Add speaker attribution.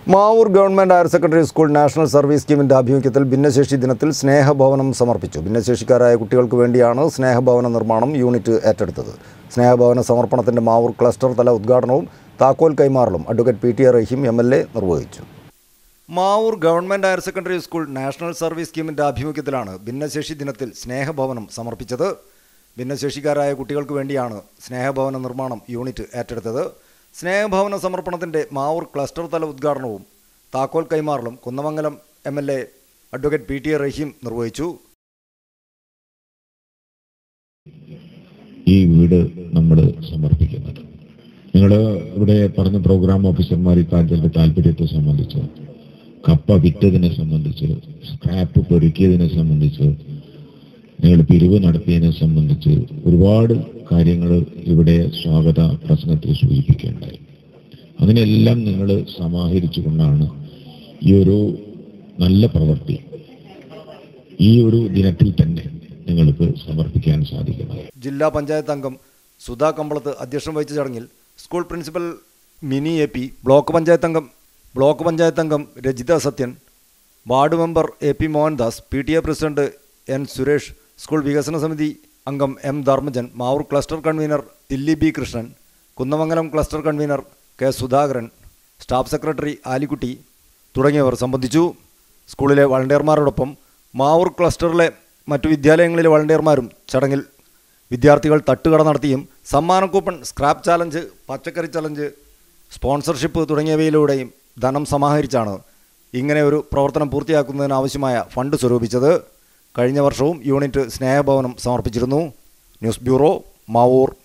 Speaker 1: Mavoor government higher secondary school national service സ്കീമിൻ്റെ ആഭിമുഖ്യത്തിൽ ഭിന്നശേഷി ദിനത്തിൽ സ്നേഹഭവനം സമർപ്പിച്ചു ഭിന്നശേഷിക്കാരായ കുട്ടികൾക്ക് വേണ്ടിയാണ് സ്നേഹഭവന നിർമ്മാണം യൂണിറ്റ് ഏറ്റെടുത്തത് സ്നേഹഭവന സമർപ്പണത്തിൻ്റെ മാവൂർ ക്ലസ്റ്റർ തല ഉദ്ഘാടനവും താക്കോൽ കൈമാറലും advocate P T A Rahim M L A നിർവഹിച്ചു Mavoor government higher secondary school national service സ്കീമിൻ്റെ ആഭിമുഖ്യത്തിലാണ് ഭിന്നശേഷി ദിനത്തിൽ സ്നേഹഭവനം സമർപ്പിച്ചത് ഭിന്നശേഷിക്കാരായ കുട്ടികൾക്ക് വേണ്ടിയാണ് സ്നേഹഭവന നിർമ്മാണം യൂണിറ്റ് ഏറ്റെടുത്തത് സ്നേഹഭവന സമർപ്പണത്തിൻ്റെ മാവൂർ ക്ലസ്റ്റർ തല ഉദ്ഘാടനവും താക്കോൽ കൈമാറലും Kunnamangalam M L A advocate P T A Rahim നിർവഹിച്ചു
Speaker 2: ഈ വീട് നമ്മൾ സമർപ്പിക്കുന്നത് നിങ്ങൾ ഇവിടെ പറഞ്ഞ പ്രോഗ്രാം ഓഫീസർമാർ ഇക്കാര്യത്തിൻ്റെ താല്പര്യത്തെ സംബന്ധിച്ച് കപ്പ വിറ്റതിനെ സംബന്ധിച്ച് സ്ക്രാപ്പ് പെറുക്കിയതിനെ സംബന്ധിച്ച് നിങ്ങൾ പിരിവ് നടത്തിയതിനെ സംബന്ധിച്ച് ഒരുപാട് കാര്യങ്ങൾ ഇവിടെ സ്വാഗത പ്രശ്നത്തിൽ സൂചിപ്പിക്കുകയുണ്ടായി അതിനെല്ലാം നിങ്ങൾ സമാഹരിച്ചുകൊണ്ടാണ് ഈ ഒരു നല്ല പ്രവൃത്തി ഈ ഒരു ദിനത്തിൽ തന്നെ നിങ്ങൾക്ക് സമർപ്പിക്കാൻ സാധിക്കുന്നത്
Speaker 1: ജില്ലാ പഞ്ചായത്ത് അംഗം സുധാ കമ്പളത്ത് അധ്യക്ഷം വഹിച്ച ചടങ്ങിൽ school principal Mini A P block panchayat അംഗം ബ്ലോക്ക് പഞ്ചായത്ത് അംഗം Rajitha Sathyan ward member A P Mohandas P T A president N Suresh school വികസന സമിതി അംഗം M Dharmajan Mavoor cluster convener Dilli B Krishnan Kunnamangalam cluster convener K Sudhakaran staff secretary Alikutty തുടങ്ങിയവർ സംബന്ധിച്ചു സ്കൂളിലെ വളണ്ടിയർമാരോടൊപ്പം മാവൂർ ക്ലസ്റ്ററിലെ മറ്റു വിദ്യാലയങ്ങളിലെ വളണ്ടിയർമാരും ചടങ്ങിൽ വിദ്യാർത്ഥികൾ തട്ടുകട നടത്തിയും സമ്മാന കൂപ്പൺ സ്ക്രാപ്പ് ചാലഞ്ച് പച്ചക്കറി ചലഞ്ച് സ്പോൺസർഷിപ്പ് തുടങ്ങിയവയിലൂടെയും ധനം സമാഹരിച്ചാണ് ഇങ്ങനെ ഒരു പ്രവർത്തനം പൂർത്തിയാക്കുന്നതിനാവശ്യമായ ഫണ്ട് സ്വരൂപിച്ചത് കഴിഞ്ഞ വർഷവും യൂണിറ്റ് സ്നേഹഭവനം സമർപ്പിച്ചിരുന്നു ന്യൂസ് ബ്യൂറോ മാവൂർ